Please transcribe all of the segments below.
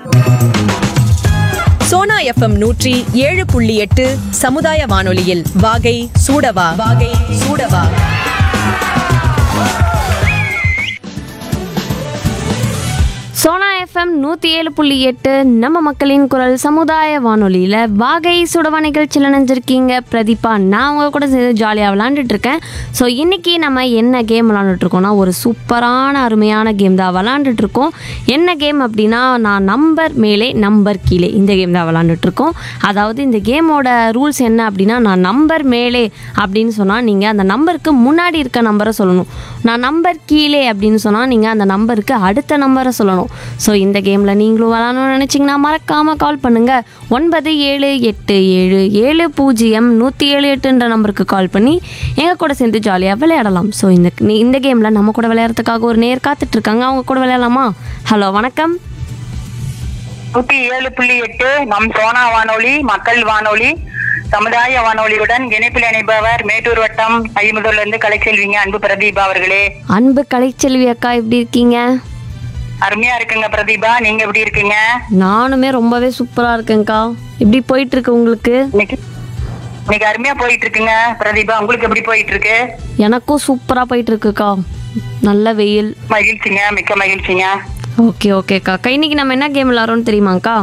Sona FM நூற்றி ஏழு புள்ளி எட்டு சமுதாய வானொலியில் வாகை சூடவா வாகை சூடவா சோனா எஃப்எம் நூற்றி ஏழு புள்ளி எட்டு நம்ம மக்களின் குரல் சமுதாய வானொலியில் வாகை சுடவா நிகழ்ச்சியில் நினைஞ்சிருக்கீங்க பிரதீபா நான் உங்க கூட சேர்ந்து ஜாலியாக விளாண்டுட்டு இருக்கேன் ஸோ இன்னைக்கு நம்ம என்ன கேம் விளாண்டுட்டு இருக்கோம்னா ஒரு சூப்பரான அருமையான கேம் தான் விளாண்டுட்டு இருக்கோம் என்ன கேம் அப்படின்னா நான் நம்பர் மேலே நம்பர் கீழே இந்த கேம் தான் விளாண்டுட்டு இருக்கோம் அதாவது இந்த கேமோட ரூல்ஸ் என்ன அப்படின்னா நான் நம்பர் மேலே அப்படின்னு சொன்னால் நீங்கள் அந்த நம்பருக்கு முன்னாடி இருக்க நம்பரை சொல்லணும் நான் நம்பர் கீழே அப்படின்னு சொன்னால் நீங்கள் அந்த நம்பருக்கு அடுத்த நம்பரை சொல்லணும் ஸோ இந்த கேமில் நீங்களும் விளாடணும்னு நினச்சிங்கன்னா மறக்காமல் கால் பண்ணுங்கள் ஒன்பது ஏழு எட்டு ஏழு ஏழு பூஜ்ஜியம் நூற்றி ஏழு எட்டுன்ற நம்பருக்கு கால் பண்ணி எங்கள் கூட சேர்ந்து ஜாலியாக விளையாடலாம் ஸோ இந்த நீ- இந்த கேமில் நம்ம கூட விளையாடுறதுக்காக ஒரு நேர் காத்துட்ருக்காங்க அவங்க கூட விளையாடலாமா ஹலோ வணக்கம் நூத்தி ஏழு புள்ளி எட்டு நம் சோனா வானொலி மக்கள் வானொலி சமுதாய வானொலியுடன் இணைப்பில் இணைப்பவர் மேட்டூர் வட்டம் ஐம்பதுல இருந்து கலைச்செல்விங்க அன்பு பிரதீபா அவர்களே அன்பு கலைச்செல்வி அக்கா எப்படி இருக்கீங்க அருமையா இருக்குங்க பிரதீபா நீங்க எப்படி இருக்கீங்க நானுமே ரொம்பவே சூப்பராக இருக்கேன்க்கா எப்படி போயிட்டுருக்கு உங்களுக்கு இன்னைக்கு இன்னைக்கு அருமையா போயிட்டு இருக்குங்க பிரதீபா உங்களுக்கு எப்படி போயிட்டு இருக்கு எனக்கும் சூப்பராக போயிட்டுருக்குக்கா நல்ல வெயில் மகிழ்ச்சிங்க மிக்க மகிழ்ச்சிங்க ஓகே ஓகேக்கா அக்கா இன்னைக்கு நம்ம என்ன கேம் விளாட்றோம்னு தெரியுமாக்கா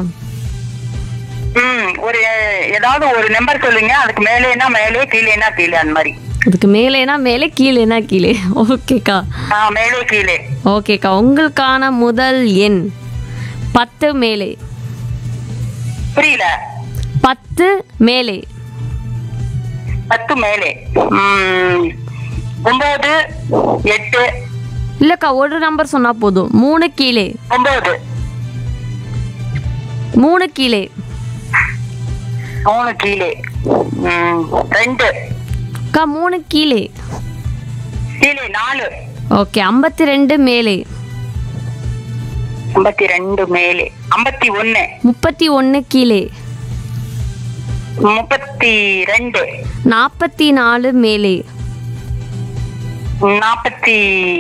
ம் ஒரு ஏதாவது ஒரு நம்பர் சொல்லுங்க அதுக்கு மேலேனா மேலே கீழேனா கீழே அந்த மாதிரி அதுக்கு மேலேனா மேலே கீழேனா கீழே ஓகேக்கா ஆ மேலே கீழே ஓகேக்கா உங்களுக்கான முதல் எண் பத்து மேலே புரியல பத்து மேலே பத்து மேலே ம், ஒன்பது எட்டு இல்லைக்கா ஒரு நம்பர் சொன்னால் போதும் மூணு கீழே ஒன்பது மூணு கீழே மூணு கீழே ம், ரெண்டு அக்கா மூணு கீழே கீழே நாலு ஓகே ஐம்பத்தி ரெண்டு மேலே ஐம்பத்தி ரெண்டு மேலே ஐம்பத்தி ஒன்னு முப்பத்தி ஒன்று கீழே முப்பத்தி ரெண்டு நாற்பத்தி நாலு மேலே நாற்பத்தி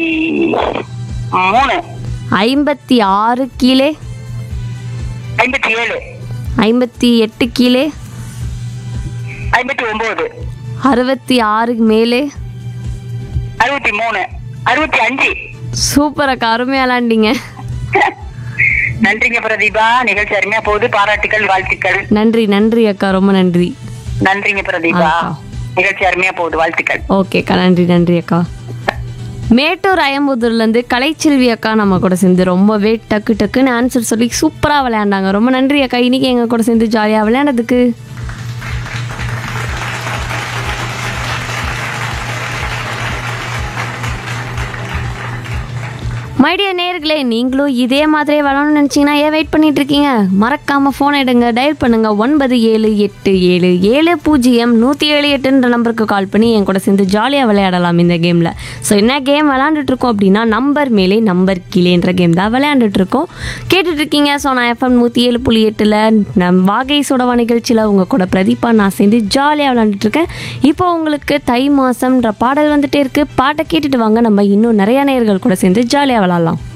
மூணு ஐம்பத்தி ஆறு கீழே ஐம்பத்தி ஏழு ஐம்பத்தி எட்டு கீழே ஐம்பத்தி ஒன்பது அறுபத்தி ஆறு மேலே அறுபத்தி மூணு அறுபத்தி அஞ்சு சூப்பர் அக்கா அருமையா விளாண்டிங்க நன்றிங்க பிரதீபா நிகழ்ச்சி அருமையா போகுது பாராட்டுகள் வாழ்த்துக்கள் நன்றி நன்றி அக்கா ரொம்ப நன்றி நன்றிங்க பிரதீபா ஆ. நிகழ்ச்சி அருமையா போகுது வாழ்த்துக்கள் ஓகே அக்கா நன்றி நன்றி அக்கா மேட்டூர் அயம்புதூர்லேருந்து கலைச்செல்வி அக்கா நம்ம கூட சேர்ந்து ரொம்பவே டக்கு டக்குன்னு ஆன்சர் சொல்லி சூப்பராக விளையாண்டாங்க ரொம்ப நன்றி அக்கா இன்னைக்கு எங்கள் கூட சேர்ந்து ஜாலியாக விளையாண்டதுக்கு மைடிய நேர்களே நீங்களும் இதே மாதிரியே விளாடணும்னு நினச்சிங்கன்னா ஏன் வெயிட் பண்ணிட்டு இருக்கீங்க மறக்காம ஃபோன் எடுங்க டயல் பண்ணுங்க ஒன்பது ஏழு எட்டு ஏழு ஏழு பூஜ்ஜியம் நூற்றி ஏழு எட்டுன்ற நம்பருக்கு கால் பண்ணி என் கூட சேர்ந்து ஜாலியாக விளையாடலாம் இந்த கேமில் ஸோ என்ன கேம் விளையாண்டுட்டு இருக்கோம் அப்படின்னா நம்பர் மேலே நம்பர் கீழேன்ற கேம் தான் விளையாண்டுட்டு இருக்கோம் கேட்டுட்டு இருக்கீங்க ஸோ நான் எஃப்எம் நூற்றி ஏழு புள்ளி எட்டில் நம் வாகை சுடவா நிகழ்ச்சியில் உங்கள் கூட பிரதீபா நான் சேர்ந்து ஜாலியாக விளையாண்டுட்டு இருக்கேன் இப்போ உங்களுக்கு தை மாசம்ன்ற பாடல் வந்துட்டே இருக்கு பாட்டை கேட்டுட்டு வாங்க நம்ம இன்னும் நிறைய நேயர்கள் கூட சேர்ந்து ஜாலியாக விளாட்லாம்